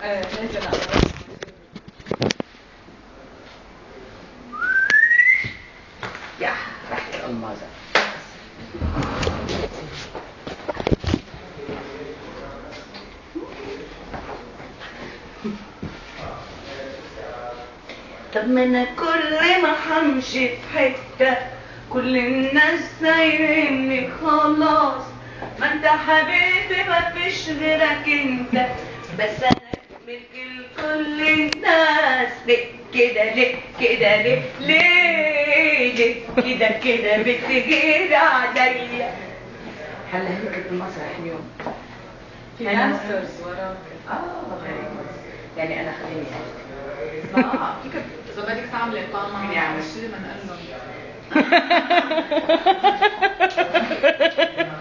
ايه نزل على يا ريحة الألمازة طب ما انا كل ما همشي في حتة كل الناس سايريني خلاص ما انت حبيبي ما فيش غيرك انت بس انا ملك لكل الناس ليه كده ليه كده ليه ليه ليه كده كده بتجير عليا هلا هيك المسرح اليوم في ماسترز وراك اه يعني انا خليني أحكي. اه فيك اذا بدك تعملي اقامه يعني. شيء بنقول لهم